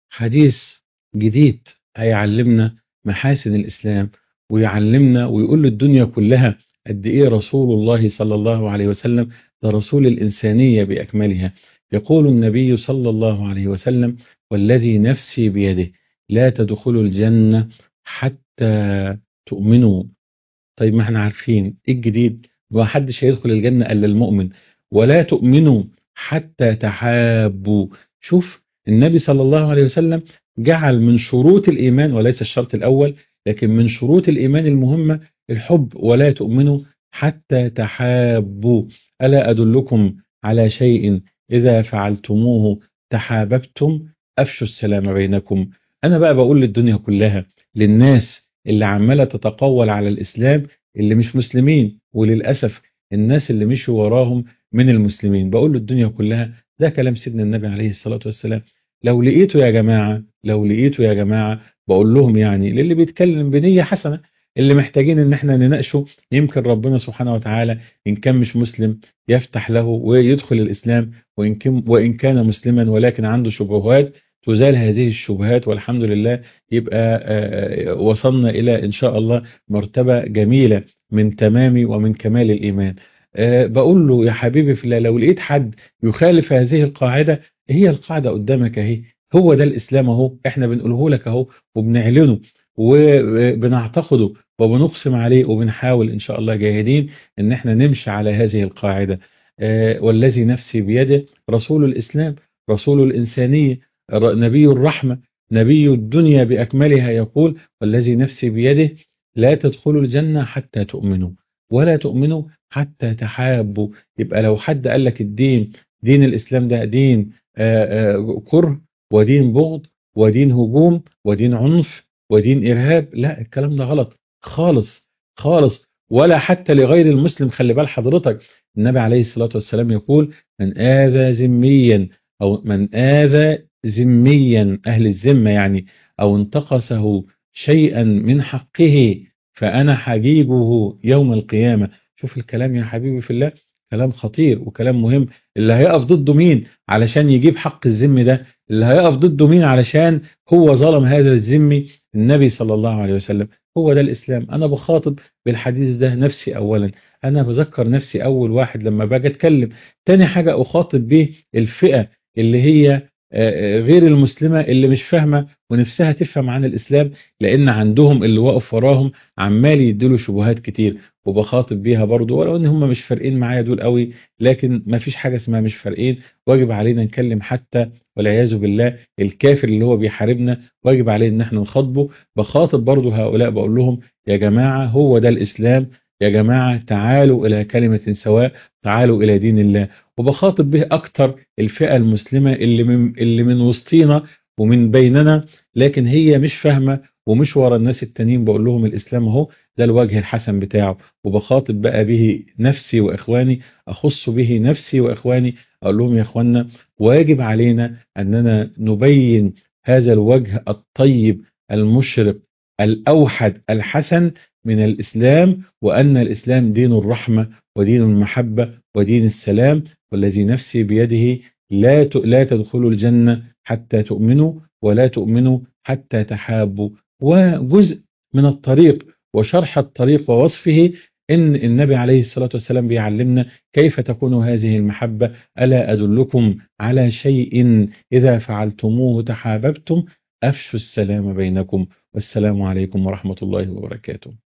حديث جديد هيعلمنا محاسن الإسلام ويعلمنا ويقول للدنيا كلها قد إيه رسول الله صلى الله عليه وسلم ده رسول الإنسانية بأكملها يقول النبي صلى الله عليه وسلم والذي نفسي بيده لا تدخلوا الجنة حتى تؤمنوا طيب ما احنا عارفين ايه الجديد ما حدش هيدخل الجنة إلا المؤمن ولا تؤمنوا حتى تحابوا شوف النبي صلى الله عليه وسلم جعل من شروط الإيمان وليس الشرط الأول لكن من شروط الإيمان المهمة الحب ولا تؤمنوا حتى تحابوا ألا أدلكم على شيء إذا فعلتموه تحاببتم أفشوا السلام بينكم أنا بقى بقول للدنيا كلها للناس اللي عمالة تتقول على الإسلام اللي مش مسلمين وللأسف الناس اللي مشوا وراهم من المسلمين بقول للدنيا كلها ده كلام سيدنا النبي عليه الصلاة والسلام لو لقيتوا يا جماعة لو لقيتوا يا جماعة بقول لهم يعني للي بيتكلم بنية حسنة اللي محتاجين ان احنا نناقشه يمكن ربنا سبحانه وتعالى ان كان مش مسلم يفتح له ويدخل الاسلام وان كان وان كان مسلما ولكن عنده شبهات تزال هذه الشبهات والحمد لله يبقى وصلنا الى ان شاء الله مرتبة جميلة من تمام ومن كمال الايمان بقول له يا حبيبي في الله لو لقيت حد يخالف هذه القاعدة هي القاعدة قدامك اهي هو ده الإسلام اهو احنا بنقوله لك اهو وبنعلنه وبنعتقده وبنقسم عليه وبنحاول إن شاء الله جاهدين إن احنا نمشي على هذه القاعدة والذي نفسي بيده رسول الإسلام رسول الإنسانية نبي الرحمة نبي الدنيا بأكملها يقول والذي نفسي بيده لا تدخلوا الجنة حتى تؤمنوا ولا تؤمنوا حتى تحابوا يبقى لو حد قال لك الدين دين الإسلام ده دين كره ودين بغض ودين هجوم ودين عنف ودين إرهاب لا الكلام ده غلط خالص خالص ولا حتى لغير المسلم خلي بال حضرتك النبي عليه الصلاة والسلام يقول من آذى ذميا أو من آذى ذميا أهل الذمة يعني أو انتقصه شيئا من حقه فأنا حجيبه يوم القيامة شوف الكلام يا حبيبي في الله كلام خطير وكلام مهم اللي هيقف ضده مين علشان يجيب حق الذم ده اللي هيقف ضده مين علشان هو ظلم هذا الذمي النبي صلى الله عليه وسلم هو ده الإسلام أنا بخاطب بالحديث ده نفسي أولا أنا بذكر نفسي أول واحد لما باجي أتكلم تاني حاجة أخاطب به الفئة اللي هي غير المسلمة اللي مش فاهمة ونفسها تفهم عن الإسلام لأن عندهم اللي واقف وراهم عمال يديله شبهات كتير وبخاطب بيها برضو ولو ان هم مش فارقين معايا دول قوي لكن ما فيش حاجة اسمها مش فارقين واجب علينا نكلم حتى والعياذ بالله الكافر اللي هو بيحاربنا واجب علينا ان احنا نخاطبه بخاطب برضو هؤلاء بقول لهم يا جماعة هو ده الإسلام يا جماعة تعالوا إلى كلمة سواء تعالوا إلى دين الله وبخاطب به أكتر الفئة المسلمة اللي من, اللي من وسطينا ومن بيننا لكن هي مش فاهمة ومش ورا الناس التانيين بقول لهم الإسلام اهو ده الوجه الحسن بتاعه وبخاطب بقى به نفسي وإخواني أخص به نفسي وإخواني أقول لهم يا إخواننا واجب علينا أننا نبين هذا الوجه الطيب المشرق الأوحد الحسن من الإسلام وأن الإسلام دين الرحمة ودين المحبة ودين السلام والذي نفسي بيده لا لا تدخلوا الجنة حتى تؤمنوا ولا تؤمنوا حتى تحابوا وجزء من الطريق وشرح الطريق ووصفه إن النبي عليه الصلاة والسلام بيعلمنا كيف تكون هذه المحبة ألا أدلكم على شيء إذا فعلتموه تحاببتم أفشوا السلام بينكم والسلام عليكم ورحمة الله وبركاته